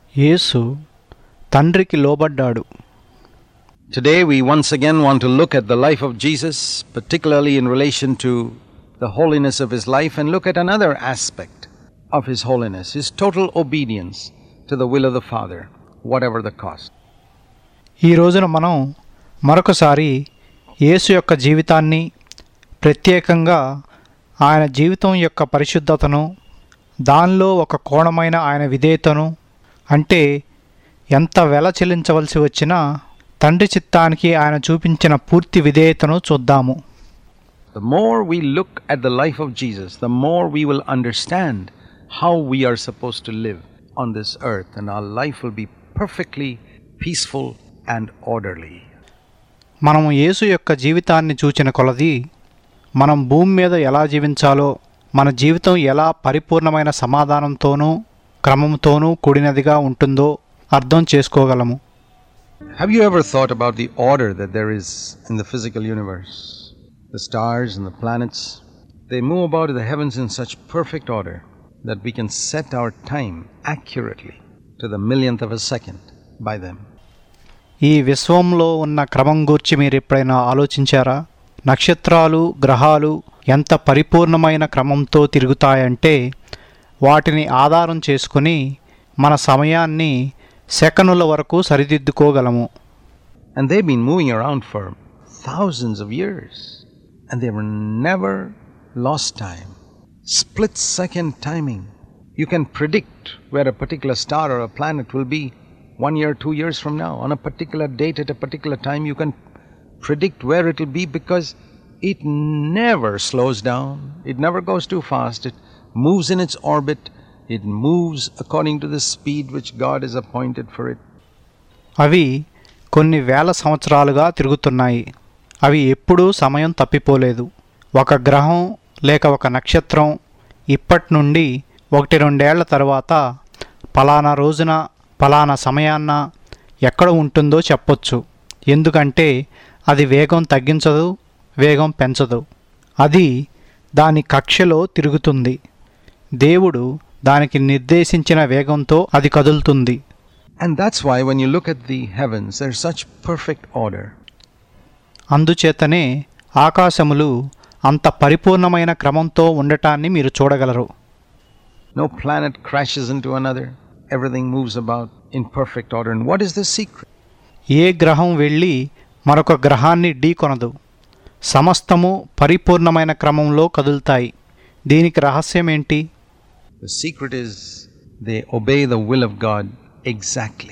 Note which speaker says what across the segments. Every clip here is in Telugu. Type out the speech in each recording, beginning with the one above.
Speaker 1: యేసు తండ్రికి లోబడ్డాడు
Speaker 2: Today, we once again want to look at the life of Jesus, particularly in relation to the holiness of his life, and look at another aspect of his holiness his total obedience to the will of the Father, whatever the cost.
Speaker 1: ఈ రోజున మనం మరొకసారి యేసు యొక్క జీవితాన్ని ప్రత్యేకంగా ఆయన జీవితం యొక్క పరిశుద్ధతను దానిలో ఒక కోణమైన ఆయన విధేయతను అంటే ఎంత వెల చెల్లించవలసి వచ్చినా తండ్రి చిత్తానికి ఆయన చూపించిన పూర్తి విధేయతను చూద్దాము
Speaker 2: The more we look at the life of Jesus, the more we will understand how we are supposed to live on this earth, and our life will be perfectly peaceful and orderly.
Speaker 1: మనము యేసు యొక్క జీవితాన్ని చూచిన కొలది మనం భూమి మీద ఎలా జీవించాలో మన జీవితం ఎలా పరిపూర్ణమైన సమాధానంతోనూ క్రమంతోనూ కూడినదిగా ఉంటుందో అర్థం చేసుకోగలము
Speaker 2: Have you ever thought about the order that there is in the physical universe? The stars and the planets, they move about in the heavens in such perfect order that we can set our time accurately to the millionth of a second by them.
Speaker 1: ఈ విశ్వంలో ఉన్న క్రమం గూర్చి మీరు ఎప్పుడైనా ఆలోచించారా నక్షత్రాలు గ్రహాలు ఎంత పరిపూర్ణమైన క్రమంతో తిరుగుతాయంటే వాటిని ఆధారం చేసుకుని మన సమయాన్ని సెకనుల వరకు సరిదిద్దుకోగలము
Speaker 2: And they've been moving around for thousands of years and they've never lost time. Split second timing. You can predict where a particular star or a planet will be one year, two years from now. On a particular date at a particular time, you can predict where it will be because it never slows down, it never goes too fast, it moves in its orbit, it moves according to the speed which God has appointed for it.
Speaker 1: అవి కొన్ని వేల సంవత్సరాలుగా తిరుగుతున్నాయి అవి ఎప్పుడూ సమయం తప్పిపోలేదు ఒక గ్రహం లేక ఒక నక్షత్రం ఇప్పటి నుండి ఒకటి రెండేళ్ల తర్వాత పలానా రోజున పలానా సమయాన్న ఎక్కడ ఉంటుందో చెప్పొచ్చు ఎందుకంటే అది వేగం తగ్గించదు వేగం పెంచదు అది దాని కక్షలో తిరుగుతుంది దేవుడు దానికి నిర్దేశించిన వేగంతో అది కదులుతుంది
Speaker 2: And that's why when you look at the heavens, there's such perfect order.
Speaker 1: అందుచేతనే ఆకాశములు అంత పరిపూర్ణమైన క్రమంతో ఉండటాన్ని మీరు చూడగలరు
Speaker 2: No planet crashes into another. Everything moves about in perfect order. And what is the secret?
Speaker 1: ఏ గ్రహం వెళ్ళి మరొక గ్రహాన్ని ఢీకొనదు సమస్తము పరిపూర్ణమైన క్రమంలో కదులుతాయి దీనికి రహస్యం ఏంటి
Speaker 2: The secret is they obey the will of God exactly.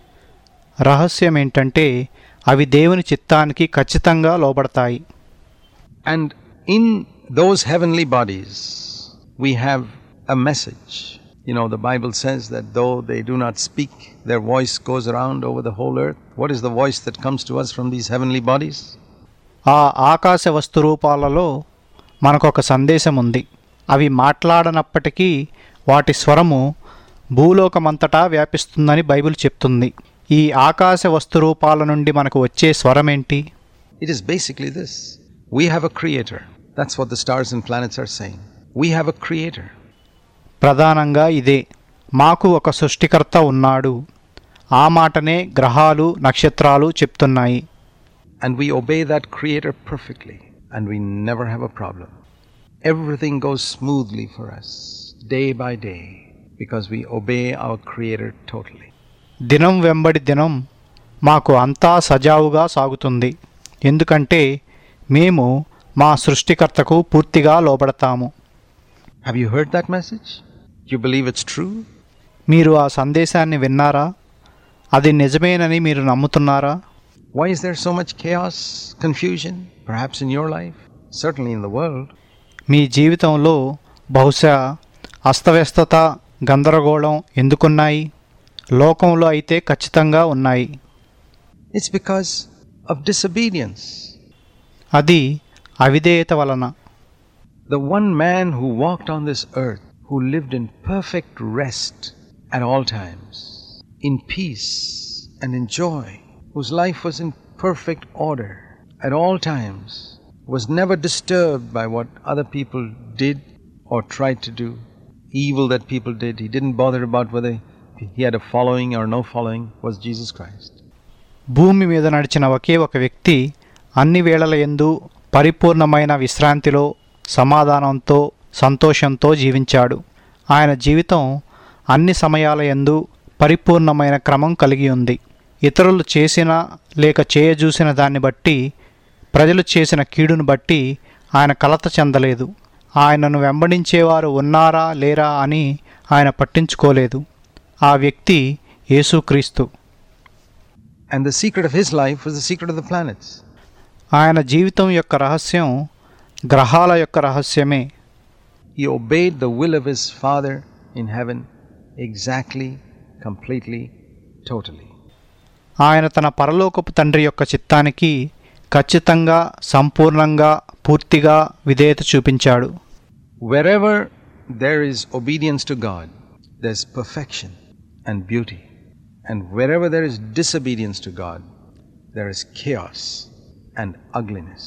Speaker 1: రహస్యం ఏంటంటే అవి దేవుని చిత్తానికి ఖచ్చితంగా లోబడతాయి
Speaker 2: And in those heavenly bodies, we have a message. You know, the Bible says that though they do not speak, their voice goes around over the whole earth. What is the voice that comes to us from these heavenly bodies?
Speaker 1: ఆ ఆకాశ వస్తు రూపాలలో మనకొక సందేశం ఉంది అవి మాట్లాడనప్పటికీ వాటి స్వరము భూలోకమంతటా వ్యాపిస్తుందని బైబిల్ చెప్తుంది ఈ ఆకాశ వస్తు రూపాల నుండి మనకు వచ్చే స్వరమేంటి
Speaker 2: It is basically this we have a creator. That's what the stars and planets are saying. We have a creator.
Speaker 1: ప్రధానంగా ఇదే మాకు ఒక సృష్టికర్త ఉన్నాడు ఆ మాటనే గ్రహాలు నక్షత్రాలు చెప్తున్నాయి
Speaker 2: And we obey that creator perfectly. And we never have a problem. Everything goes smoothly for us, day by day, because we obey our creator totally.
Speaker 1: దినం వెంబడి దినం మాకు అంతా సజావుగా సాగుతుంది ఎందుకంటే మేము మా సృష్టికర్తకు పూర్తిగా లోబడతాము
Speaker 2: Have you heard that message? You believe it's true?
Speaker 1: మీరు ఆ సందేశాన్ని విన్నారా అది నిజమేనని మీరు నమ్ముతున్నారా
Speaker 2: Why is there so much chaos, confusion, perhaps in your life? Certainly in the world.
Speaker 1: మీ జీవితంలో బహుశా అస్తవ్యస్తత గందరగోళం ఎందుకున్నాయి లోకంలో అయితే ఖచ్చితంగా ఉన్నాయి
Speaker 2: It's because of disobedience.
Speaker 1: అది అవిధేయత వలన
Speaker 2: The one man who walked on this earth, who lived in perfect rest at all times, in peace and in joy, whose life was in perfect order at all times, was never disturbed by what other people did or tried to do, evil that people did. He didn't bother about whether he had a following or no following, was Jesus Christ.
Speaker 1: భూమి మీద నడిచిన ఒకే ఒక వ్యక్తి అన్ని వేళల యందు పరిపూర్ణమైన విశ్రాంతిలో సమాధానంతో సంతోషంతో జీవించాడు ఆయన జీవితం అన్ని సమయాల యందు పరిపూర్ణమైన క్రమం కలిగి ఉంది ఇతరులు చేసిన లేక చేయజూసిన దాన్ని బట్టి ప్రజలు చేసిన కీడును బట్టి ఆయన కలత చెందలేదు ఆయనను వెంబడించేవారు ఉన్నారా లేరా అని ఆయన పట్టించుకోలేదు ఆ వ్యక్తి యేసుక్రీస్తు
Speaker 2: And the secret of his life was the secret of the planets.
Speaker 1: ఆయన జీవితం యొక్క రహస్యం గ్రహాల యొక్క రహస్యమే
Speaker 2: He obeyed the will of his Father in heaven exactly, completely, totally.
Speaker 1: ఆయన తన పరలోకపు తండ్రి యొక్క చిత్తానికి ఖచ్చితంగా సంపూర్ణంగా పూర్తిగా విధేయత చూపించాడు
Speaker 2: Wherever there is obedience to God, there's perfection and beauty. And wherever there is disobedience to God, there is chaos and ugliness.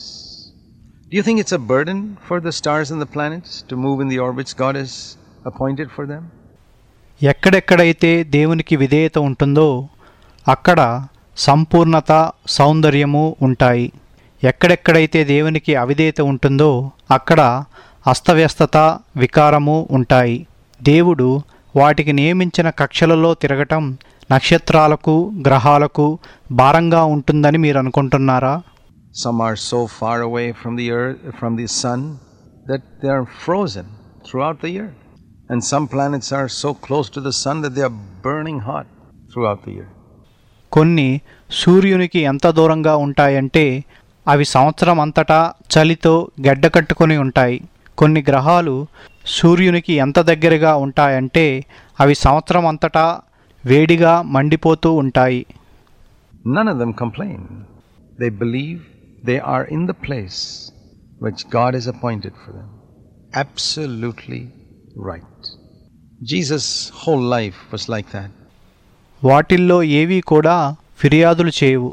Speaker 2: Do you think it's a burden for the stars and the planets to move in the orbits God has appointed for them?
Speaker 1: ఎక్కడెక్కడైతే దేవునికి విధేయత ఉంటుందో అక్కడ సంపూర్ణత సౌందర్యము ఉంటాయి ఎక్కడెక్కడైతే దేవునికి అవిధేయత ఉంటుందో అక్కడ అస్తవ్యస్తత వికారము ఉంటాయి దేవుడు వాటికి నియమించిన కక్షలలో తిరగటం నక్షత్రాలకు గ్రహాలకు భారంగా ఉంటుందని మీరు అనుకుంటున్నారా
Speaker 2: Some are so far away from the earth, from the sun, that they are frozen throughout the year. And some planets are so close to the sun that they are burning hot throughout the year.
Speaker 1: కొన్ని సూర్యునికి ఎంత దూరంగా ఉంటాయంటే అవి సంవత్సరం అంతటా చలితో గడ్డకట్టుకొని ఉంటాయి కొన్ని గ్రహాలు సూర్యునికి ఎంత దగ్గరగా ఉంటాయంటే అవి సంవత్సరం అంతటా వేడిగా మండిపోతూ ఉంటాయి
Speaker 2: None of them complain. They believe they are in the place which God has appointed for them. Absolutely right. Jesus' whole life was like that.
Speaker 1: వాటిల్లో ఏవీ కూడా ఫిర్యాదులు చేయవు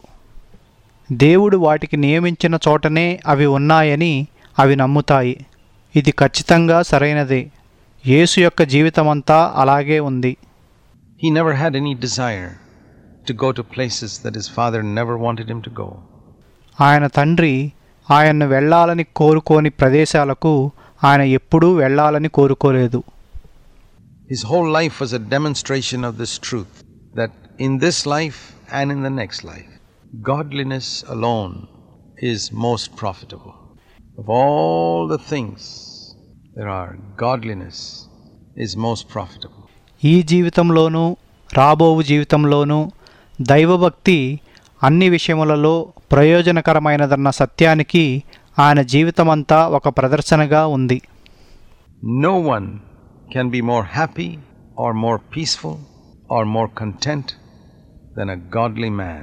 Speaker 1: దేవుడు వాటికి నియమించిన చోటనే అవి ఉన్నాయని అవి నమ్ముతాయి ఇది ఖచ్చితంగా సరైనదే యేసు యొక్క జీవితమంతా అలాగే ఉంది
Speaker 2: He never had any desire to go to places that his father never wanted him to go.
Speaker 1: ఆయన తండ్రి ఆయన్ను వెళ్ళాలని కోరుకోని ప్రదేశాలకు ఆయన ఎప్పుడూ వెళ్ళాలని కోరుకోలేదు
Speaker 2: His whole life was a demonstration of this truth that in this life and in the next life, godliness alone is most profitable. Of all the things there are, godliness is most profitable.
Speaker 1: ఈ జీవితంలోనూ రాబోవు జీవితంలోనూ దైవభక్తి అన్ని విషయములలో ప్రయోజనకరమైనదన్న సత్యానికి ఆయన జీవితమంతా ఒక ప్రదర్శనగా ఉంది
Speaker 2: No one can be more happy or more peaceful or more content than a godly man.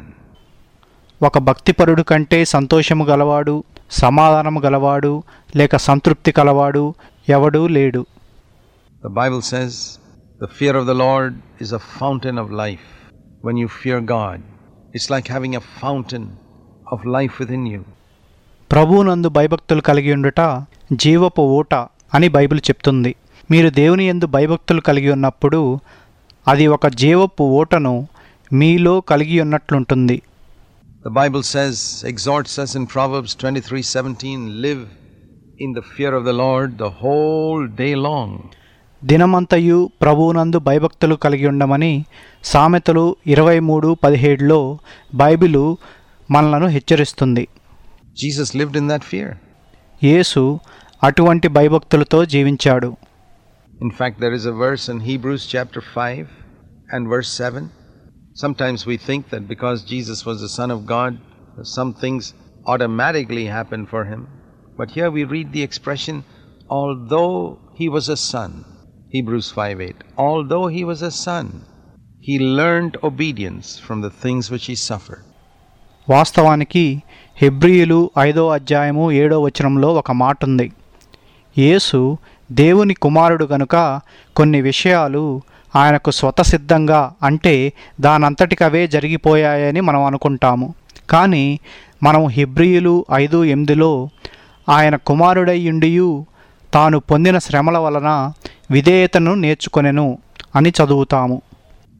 Speaker 1: ఒక భక్తిపరుడు కంటే సంతోషము గలవాడు సమాధానము గలవాడు లేక సంతృప్తి కలవాడు ఎవడూ లేడు
Speaker 2: The Bible says, The fear of the Lord is a fountain of life. When you fear God, it's like having a fountain of life within you.
Speaker 1: ప్రభువునందు భయభక్తులు కలిగి ఉండుట జీవపు ఊట అని బైబిల్ చెప్తుంది మీరు దేవుని యందు భయభక్తులు కలిగి ఉన్నప్పుడు అది ఒక జీవపు ఊటను మీలో కలిగి ఉన్నట్లుంటుంది
Speaker 2: The Bible says, exhorts us in Proverbs 23:17, live in the fear of the Lord the whole day long.
Speaker 1: దినమంతయు ప్రభువునందు భయభక్తులు కలిగి ఉండమని సామెతలు ఇరవై మూడు పదిహేడులో బైబిలు మనలను హెచ్చరిస్తుంది
Speaker 2: Jesus lived in that fear.
Speaker 1: యేసు అటువంటి భయభక్తులతో జీవించాడు
Speaker 2: In fact, there is a verse in Hebrews chapter 5 and verse 7. Sometimes we think that because Jesus was the Son of God, some things automatically happened for him. But here we read the expression, although he was a son. Hebrews 5 8. Although he was a son, he learned obedience from the things which he suffered.
Speaker 1: వాస్తవానికి హెబ్రియులు ఐదో అధ్యాయము ఏడో వచనంలో ఒక మాట ఉంది యేసు దేవుని కుమారుడు గనుక కొన్ని విషయాలు ఆయనకు స్వతసిద్ధంగా అంటే దానంతటికవే జరిగిపోయాయని మనం అనుకుంటాము కానీ మనం హెబ్రియులు ఐదు ఎనిమిదిలో ఆయన కుమారుడై ఉండియు తాను పొందిన శ్రమల వలన విధేయతను నేర్చుకొనెను అని చదువుతాము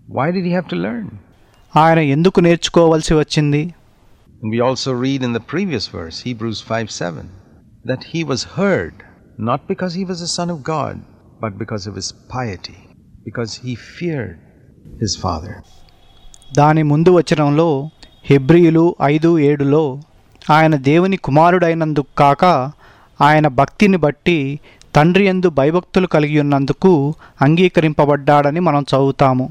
Speaker 2: Why did he have to learn?
Speaker 1: ఆయన ఎందుకు నేర్చుకోవలసి వచ్చింది
Speaker 2: And we also read in the previous verse, Hebrews 5 7, that he was heard not because he was a son of God, but because of his piety, because he feared his father.
Speaker 1: దాని ముందు వచనంలో హెబ్రియులు ఐదు ఏడులో ఆయన దేవుని కుమారుడైనందుకు కాక ఆయన భక్తిని బట్టి తండ్రి యందు భయభక్తులు కలిగి ఉన్నందుకు అంగీకరింపబడ్డాడని మనం చదువుతాము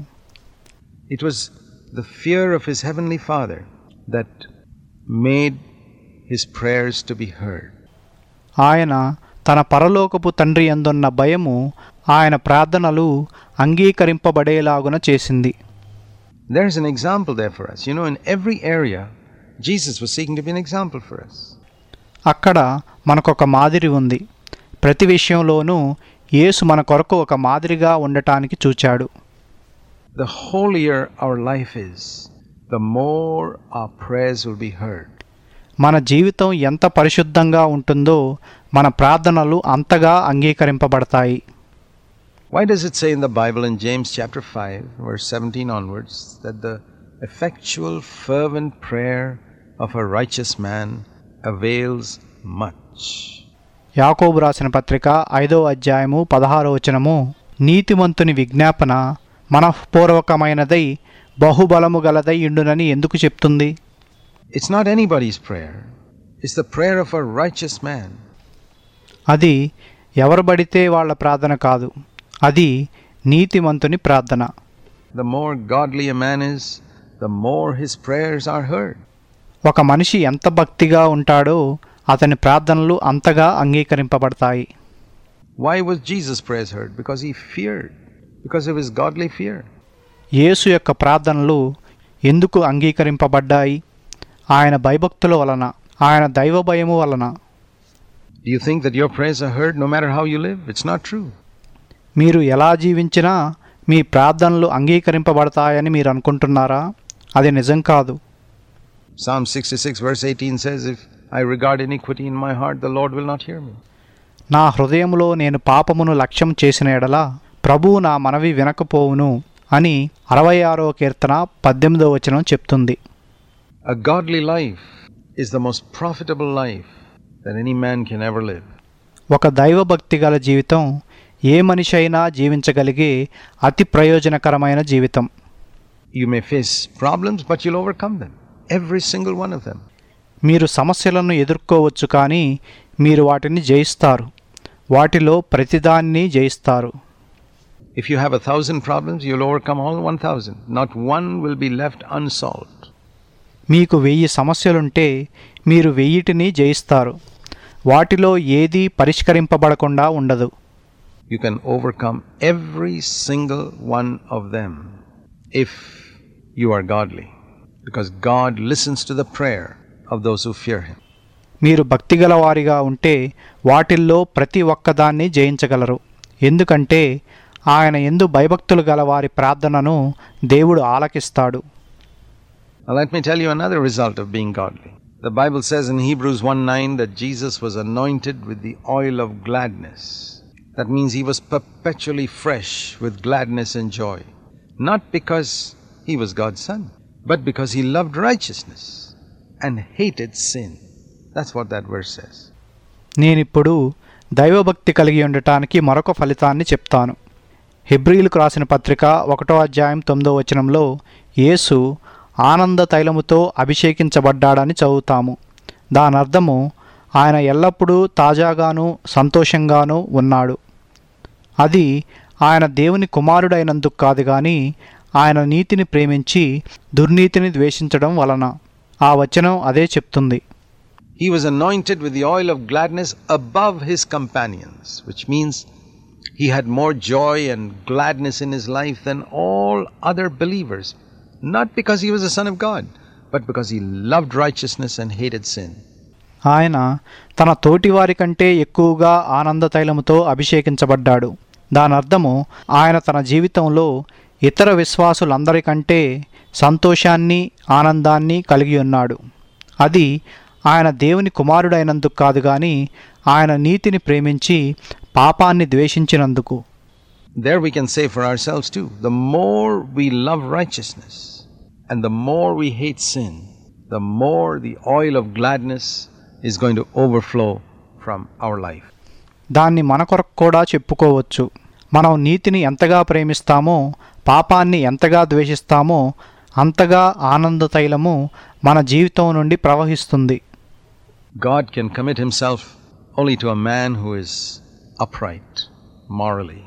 Speaker 2: It was the fear of his heavenly father that made his prayers to be heard.
Speaker 1: ఆయన తన పరలోకపు తండ్రి యందున్న భయము ఆయన ప్రార్థనలు అంగీకరింపబడేలాగున చేసింది
Speaker 2: There's an example there for us. You know, in every area, Jesus was seeking to be an example for us.
Speaker 1: అక్కడ మనకొక మాదిరి ఉంది ప్రతి విషయంలోనూ యేసు మన కొరకు ఒక మాదిరిగా ఉండటానికి చూచాడు
Speaker 2: The holier our life is, the more our prayers will be heard.
Speaker 1: మన జీవితం ఎంత పరిశుద్ధంగా ఉంటుందో మన ప్రార్థనలు అంతగా అంగీకరింపబడతాయి
Speaker 2: Why does it say in the Bible in James chapter 5, verse 17 onwards, that the effectual, fervent prayer of a righteous man avails much?
Speaker 1: యాకోబు రాసిన పత్రిక ఐదో అధ్యాయము పదహారో వచనము నీతిమంతుని విజ్ఞాపన మనఃపూర్వకమైనదై బహుబలము గలదై ఇండునని ఎందుకు చెప్తుంది
Speaker 2: It's not anybody's prayer, it's the prayer of a righteous man.
Speaker 1: అది ఎవరు పడితే వాళ్ళ ప్రార్థన కాదు అది నీతిమంతుని ప్రార్థన
Speaker 2: The more godly a man is, the more his prayers are heard.
Speaker 1: ఒక మనిషి ఎంత భక్తిగా ఉంటాడో అతని ప్రార్థనలు అంతగా అంగీకరింపబడతాయి
Speaker 2: Why was Jesus' prayers heard? Because he feared, because of his godly fear.
Speaker 1: యేసు యొక్క ప్రార్థనలు ఎందుకు అంగీకరింపబడ్డాయి ఆయన భయభక్తుల వలన ఆయన దైవ భయము వలన
Speaker 2: Do you think that your prayers are heard no matter how you live? It's not true.
Speaker 1: మీరు ఎలా జీవించినా మీ ప్రార్థనలు అంగీకరింపబడతాయని మీరు అనుకుంటున్నారా అది నిజం కాదు
Speaker 2: Psalm 66, verse 18 says, If I regard iniquity in my heart, the Lord will not hear me.
Speaker 1: నా హృదయములో నేను పాపమును లక్ష్యం చేసిన ఎడల ప్రభువు నా మనవి వినకపోవును అని అరవై ఆరో కీర్తన పద్దెనిమిదో వచనం చెప్తుంది
Speaker 2: A godly life is the most profitable life that any man can ever live.
Speaker 1: ఒక దైవభక్తి గల జీవితం ఏ మనిషి అయినా జీవించగలిగే అతి ప్రయోజనకరమైన జీవితం
Speaker 2: You may face problems, but you'll overcome them. Every single one of them.
Speaker 1: మీరు సమస్యలను ఎదుర్కోవచ్చు కానీ మీరు వాటిని జయిస్తారు వాటిలో ప్రతిదాన్ని జయిస్తారు
Speaker 2: If you have a thousand problems, you'll overcome all 1,000. Not one will be left unsolved.
Speaker 1: మీకు వెయ్యి సమస్యలుంటే మీరు వెయ్యిటిని జయిస్తారు వాటిలో ఏదీ పరిష్కరింపబడకుండా ఉండదు
Speaker 2: You can overcome every single one of them if you are godly. Because God listens to the prayer of those who fear Him.
Speaker 1: మీరు భక్తిగల వారిగా ఉంటే వాటిల్లో ప్రతి ఒక్కదాన్ని జయించగలరు ఎందుకంటే ఆయన ఎందు భయభక్తులు గల వారి ప్రార్థనను దేవుడు ఆలకిస్తాడు
Speaker 2: Now, let me tell you another result of being godly. The Bible says in Hebrews 1 9 that Jesus was anointed with the oil of gladness. That means he was perpetually fresh with gladness and joy. Not because he was God's son, but because he loved righteousness and hated sin. That's what that verse says.
Speaker 1: నేనిప్పుడు దైవభక్తి కలిగి ఉండటానికి మరొక ఫలితాన్ని చెప్తాను హెబ్రియులకు రాసిన పత్రిక ఒకటో అధ్యాయం తొమ్మిదో వచనంలో యేసు ఆనంద తైలముతో అభిషేకించబడ్డాడని చదువుతాము దాని అర్థము ఆయన ఎల్లప్పుడూ తాజాగాను సంతోషంగాను ఉన్నాడు అది ఆయన దేవుని కుమారుడైనందుకు కాదు కానీ ఆయన నీతిని ప్రేమించి దుర్నీతిని ద్వేషించడం వలన ఆ వచనం అదే చెప్తుంది
Speaker 2: He was anointed with the oil of gladness above his companions, which means he had more joy and gladness in his life than all other believers. Not because he was a son of God, but because he loved righteousness and hated sin.
Speaker 1: ఆయన తన తోటివారి కంటే ఎక్కువగా ఆనంద తైలముతో అభిషేకించబడ్డాడు దాని అర్థము ఆయన తన జీవితంలో ఇతర విశ్వాసులందరికంటే సంతోషాన్ని ఆనందాన్ని కలిగి ఉన్నాడు అది ఆయన దేవుని కుమారుడైనందుకు కాదు కానీ ఆయన నీతిని ప్రేమించి పాపాన్ని ద్వేషించినందుకు
Speaker 2: there we can say for ourselves too the more we love righteousness and the more we hate sin, the more the oil of gladness is going to overflow from our life.
Speaker 1: దాన్ని మన కొరకు కూడా చెప్పుకోవచ్చు మనం నీతిని ఎంతగా ప్రేమిస్తామో పాపాన్ని ఎంతగా ద్వేషిస్తామో అంతగా ఆనంద తైలము మన జీవితం నుండి ప్రవహిస్తుంది
Speaker 2: God can commit himself only to a man who is upright morally.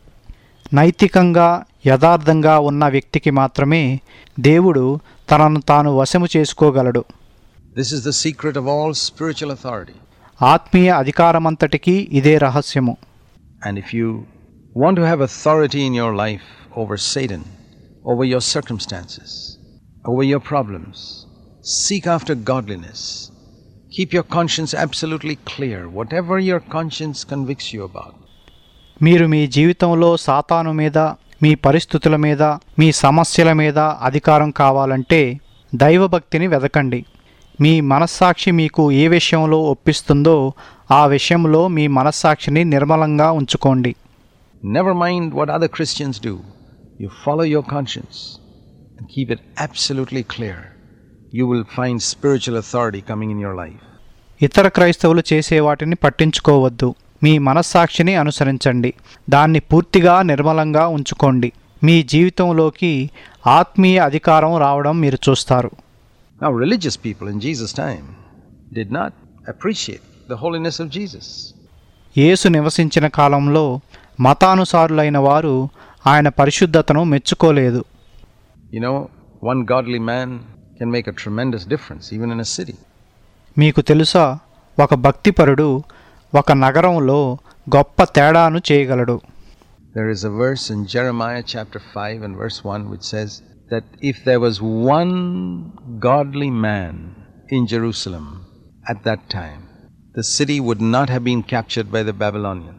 Speaker 1: నైతికంగా యథార్థంగా ఉన్న వ్యక్తికి మాత్రమే దేవుడు తనను తాను వశము చేసుకోగలడు
Speaker 2: This is the secret of all spiritual authority.
Speaker 1: ఆత్మీయ అధికారమంతటికీ ఇదే రహస్యము
Speaker 2: And if you want to have authority in your life over Satan, over your circumstances, over your problems, seek after godliness. Keep your conscience absolutely clear, whatever your conscience convicts you about.
Speaker 1: మీరు మీ జీవితంలో సాతాను మీద మీ పరిస్థితుల మీద మీ సమస్యల మీద అధికారం కావాలంటే దైవభక్తిని వెదకండి మీ మనస్సాక్షి మీకు ఏ విషయంలో ఒప్పిస్తుందో ఆ విషయంలో మీ మనస్సాక్షిని నిర్మలంగా ఉంచుకోండి
Speaker 2: Never mind what other Christians do. You follow your conscience and keep it absolutely clear. You will find spiritual authority coming in your life.
Speaker 1: ఇతర క్రైస్తవులు చేసే వాటిని పట్టించుకోవద్దు మీ మనస్సాక్షిని అనుసరించండి దాన్ని పూర్తిగా నిర్మలంగా ఉంచుకోండి మీ జీవితంలోకి ఆత్మీయ అధికారం రావడం మీరు చూస్తారు
Speaker 2: Now, religious people in Jesus' time did not appreciate the holiness of Jesus.
Speaker 1: యేసు నివసించిన కాలంలో మతానుసారులైన వారు ఆయన పరిశుద్ధతను మెచ్చుకోలేదు
Speaker 2: You know, one godly man can make a tremendous difference, even in a city.
Speaker 1: మీకు తెలుసా ఒక భక్తిపరుడు ఒక నగరంలో గొప్ప తేడాను చేయగలడు
Speaker 2: There is a verse in Jeremiah chapter 5 and verse 1 which says that if there was one godly man in Jerusalem at that time, the city would not have been captured by the Babylonians.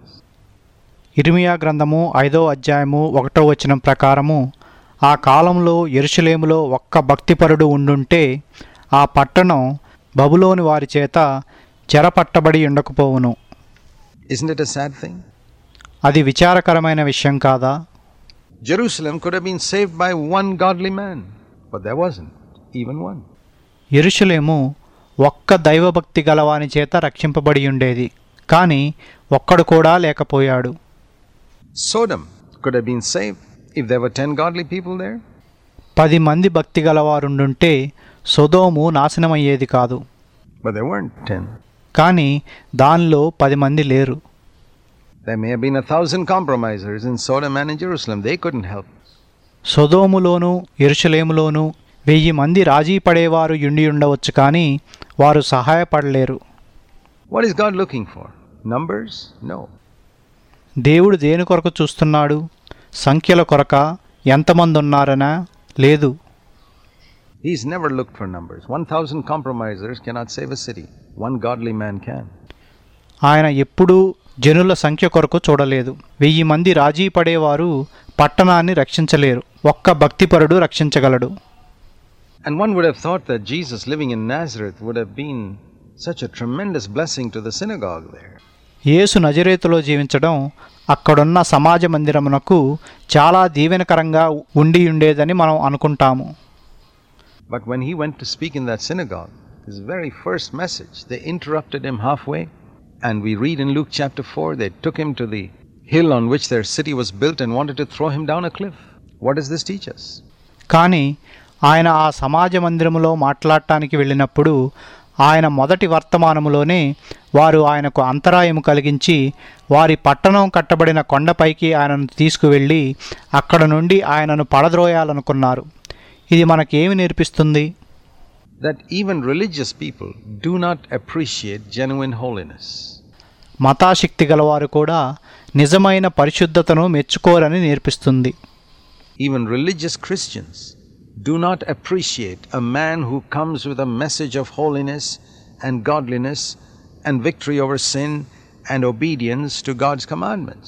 Speaker 1: ఇర్మియా గ్రంథము ఐదో అధ్యాయము ఒకటో వచనం ప్రకారము ఆ కాలంలో ఎరుషలేములో ఒక్క భక్తిపరుడు ఉండుంటే ఆ పట్టణం బబులోని వారి చేత చెరపట్టబడి ఉండకపోవును
Speaker 2: Isn't it a sad thing?
Speaker 1: అది విచారకరమైన విషయం కాదా
Speaker 2: Jerusalem could have been saved by one godly man, but there wasn't even one.
Speaker 1: ఎరుషలేము ఒక్క దైవభక్తి గలవాని చేత రక్షింపబడి ఉండేది కానీ ఒక్కడు కూడా లేకపోయాడు
Speaker 2: Sodom could have been saved if there were 10 godly people there,
Speaker 1: పది మంది భక్తి గలవారుండుంటే సొదోము నాశనమయ్యేది కాదు
Speaker 2: but there weren't 10.
Speaker 1: కానీ దానిలో పది మంది లేరు
Speaker 2: There may have been a thousand compromisers in Sodom and in Jerusalem. They couldn't help.
Speaker 1: సొదోములోను ఎరుషలేములోను వెయ్యి మంది రాజీ పడేవారు యుండి ఉండవచ్చు కానీ వారు సహాయపడలేరు
Speaker 2: What is God looking for? Numbers? No.
Speaker 1: దేవుడు దేని కొరకు చూస్తున్నాడు సంఖ్యల కొరక ఎంతమంది ఉన్నారనా లేదు
Speaker 2: He's never looked for numbers. 1,000 compromisers cannot save a city. One godly man can.
Speaker 1: ఆయన ఎప్పుడూ జనుల సంఖ్య కొరకు చూడలేదు వెయ్యి మంది రాజీ పడేవారు పట్టణాన్ని రక్షించలేరు ఒక్క భక్తిపరుడు రక్షించగలడు
Speaker 2: And one would have thought that Jesus living in Nazareth would have been such a tremendous blessing to the synagogue there.
Speaker 1: యేసు నజరేతులో జీవించడం అక్కడున్న సమాజ మందిరమునకు చాలా దీవెనకరంగా ఉండి ఉండేదని మనం అనుకుంటాము
Speaker 2: But when he went to speak in that synagogue, his very first message, they interrupted him halfway. And we read in Luke chapter 4, they took him to the hill on which their city was built and wanted to throw him down a cliff. What does this teach us?
Speaker 1: కానీ ఆయన ఆ సమాజ మందిరములో మాట్లాడటానికి వెళ్ళినప్పుడు ఆయన మొదటి వర్తమానములోనే వారు ఆయనకు అంతరాయము కలిగించి వారి పట్టణం కట్టబడిన కొండపైకి ఆయనను తీసుకువెళ్ళి అక్కడ నుండి ఆయనను పడద్రోయాలనుకున్నారు ఇది మనకేమి నేర్పిస్తుంది
Speaker 2: That even religious people do not appreciate genuine holiness.
Speaker 1: మతాశక్తి గలవారు కూడా నిజమైన పరిశుద్ధతను మెచ్చుకోరని నేర్పిస్తుంది
Speaker 2: Even religious Christians do not appreciate a man who comes with a message of holiness and godliness and victory over sin and obedience to God's commandments.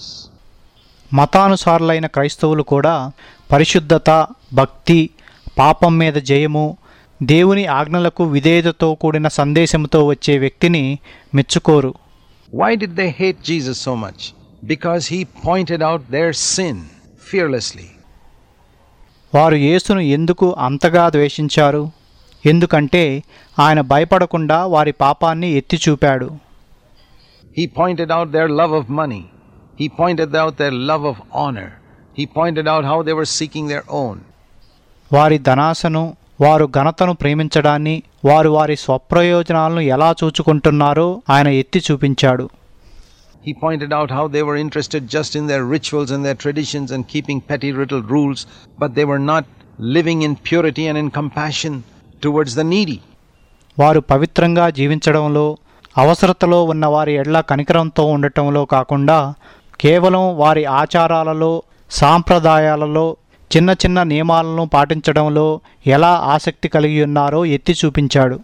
Speaker 1: మతానుసారులైన క్రైస్తవులు కూడా పరిశుద్ధత భక్తి పాపం మీద జయము దేవుని ఆజ్ఞలకు విధేయతతో కూడిన సందేశంతో వచ్చే వ్యక్తిని మెచ్చుకోరు
Speaker 2: Why did they hate Jesus so much? because he pointed out their sin fearlessly.
Speaker 1: వారు యేసును ఎందుకు అంతగా ద్వేషించారు ఎందుకంటే ఆయన భయపడకుండా వారి పాపాన్ని ఎత్తి చూపాడు
Speaker 2: He pointed out their love of money. He pointed out their love of honor. He pointed out how they were seeking their own.
Speaker 1: వారి ధనాశను వారు ఘనతను ప్రేమించడాన్ని వారు వారి స్వప్రయోజనాలను ఎలా చూచుకుంటున్నారో ఆయన ఎత్తి చూపించాడు
Speaker 2: He pointed out how they were interested just in their rituals and their traditions and keeping petty little rules, but they were not living in purity and in compassion towards the needy.
Speaker 1: వారు పవిత్రంగా జీవించడంలో అవసరతలో ఉన్న వారి ఎడ్ల కనికరంతో ఉండటంలో కాకుండా కేవలం వారి ఆచారాలలో సాంప్రదాయాలలో చిన్న చిన్న నియమాలను పాటించడంలో ఎలా ఆసక్తి కలిగి ఉన్నారో ఎత్తి చూపించాడు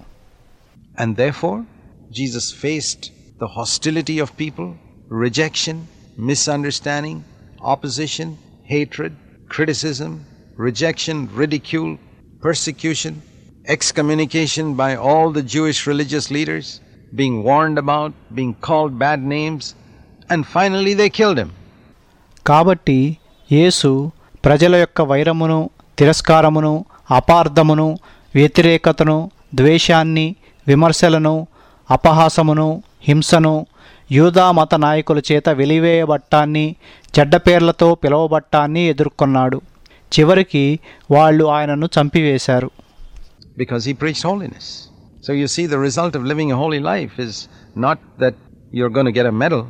Speaker 2: And therefore, Jesus faced the hostility of people, rejection, misunderstanding, opposition, hatred, criticism, rejection, ridicule, persecution, excommunication by all the Jewish religious leaders, being warned about, being called bad names, and finally they killed him.
Speaker 1: కాబట్టి యేసు ప్రజల యొక్క వైరమును తిరస్కారమును అపార్థమును వ్యతిరేకతను ద్వేషాన్ని విమర్శలను అపహాసమును హింసను యూదా మత నాయకుల చేత వెలివేయబట్టాన్ని చెడ్డ పేర్లతో పిలువబట్టాన్ని ఎదుర్కొన్నాడు చివరికి వాళ్ళు ఆయనను చంపివేశారు
Speaker 2: because he preached holiness. So you see, the result of living a holy life is not that you're going to get a medal,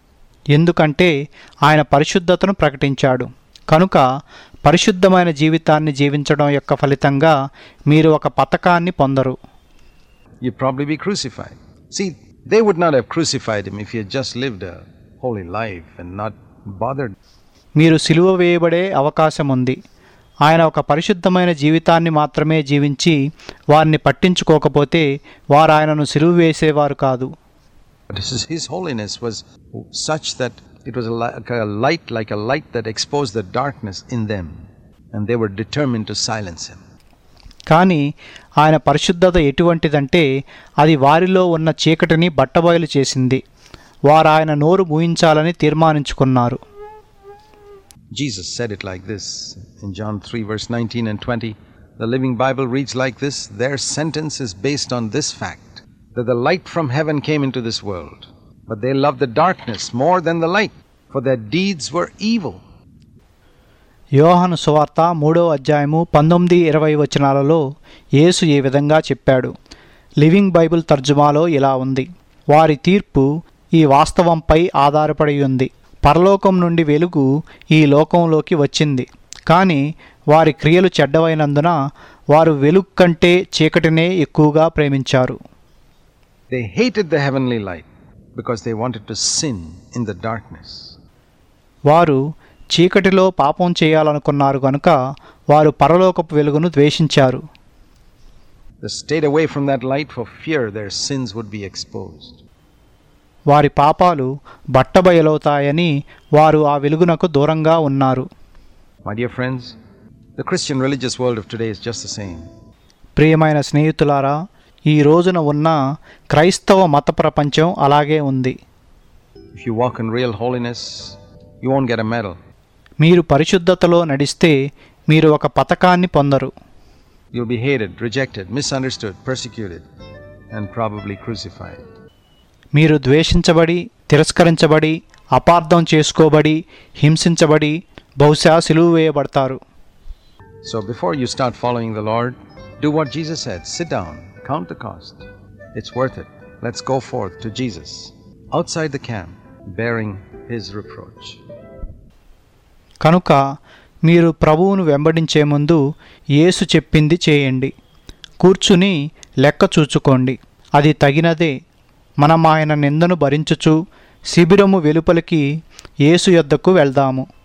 Speaker 1: ఎందుకంటే ఆయన పరిశుద్ధతను ప్రకటించాడు కనుక పరిశుద్ధమైన జీవితాన్ని జీవించడం యొక్క ఫలితంగా మీరు ఒక పథకాన్ని పొందరు
Speaker 2: you'd probably be crucified. See, they would not have crucified him if he had just lived a holy life and not bothered.
Speaker 1: మీరు సిలువ వేయబడే అవకాశం ఉంది ఆయన ఒక పరిశుద్ధమైన జీవితాన్ని మాత్రమే జీవించి వారిని పట్టించుకోకపోతే వారు ఆయనను సిలువ వేసేవారు కాదు
Speaker 2: But his, his holiness was such that it was a, li- like a light, like a light that exposed the darkness in them, and they were determined to silence him.
Speaker 1: కానీ ఆయన పరిశుద్ధత ఎటువంటిదంటే అది వారిలో ఉన్న చీకటిని బట్టబయలు చేసింది వారు ఆయన నోరు మూయించాలని తీర్మానించుకున్నారు
Speaker 2: Jesus said it like this in John 3, verse 19 and 20. The Living Bible reads like this Their sentence is based on this fact that the light from heaven came into this world, but they loved the darkness more than the light, for their deeds were evil.
Speaker 1: యోహాను సువార్త మూడో అధ్యాయము పంతొమ్మిది ఇరవై వచనాలలో యేసు ఈ విధంగా చెప్పాడు లివింగ్ బైబిల్ తర్జుమాలో ఇలా ఉంది వారి తీర్పు ఈ వాస్తవంపై ఆధారపడి ఉంది పరలోకం నుండి వెలుగు ఈ లోకంలోకి వచ్చింది కానీ వారి క్రియలు చెడ్డవైనందున వారు వెలుగు కంటే చీకటినే ఎక్కువగా ప్రేమించారు
Speaker 2: They hated the heavenly light because they wanted to sin in the darkness.
Speaker 1: వారు చీకటిలో పాపం చేయాలనుకున్నారు కనుక వారు పరలోకపు వెలుగును ద్వేషించారు
Speaker 2: They stayed away from that light for fear their sins would be exposed.
Speaker 1: వారి పాపాలు బట్టబయలవుతాయని వారు ఆ వెలుగునకు దూరంగా ఉన్నారు
Speaker 2: My dear friends, the Christian religious world of today is just the same.
Speaker 1: ప్రియమైన స్నేహితులారా ఈ రోజున ఉన్న క్రైస్తవ మత ప్రపంచం అలాగే ఉంది
Speaker 2: If you walk in real holiness, you won't get a medal.
Speaker 1: మీరు పరిశుద్ధతలో నడిస్తే మీరు ఒక పథకాన్ని పొందరు
Speaker 2: You'll be hated, rejected, misunderstood, persecuted, and probably crucified.
Speaker 1: మీరు ద్వేషించబడి తిరస్కరించబడి అపార్థం చేసుకోబడి హింసించబడి బహుశా సిలువ వేయబడతారు
Speaker 2: So before you start following the Lord, do what Jesus said sit down, count the cost. It's worth it. Let's go forth to Jesus, outside the camp, bearing his reproach.
Speaker 1: కనుక మీరు ప్రభువును వెంబడించే ముందు యేసు చెప్పింది చేయండి కూర్చుని లెక్క చూచుకోండి అది తగినదే మనం ఆయన నిందను భరించుచు శిబిరము వెలుపలికి యేసు యొద్దకు వెళ్దాము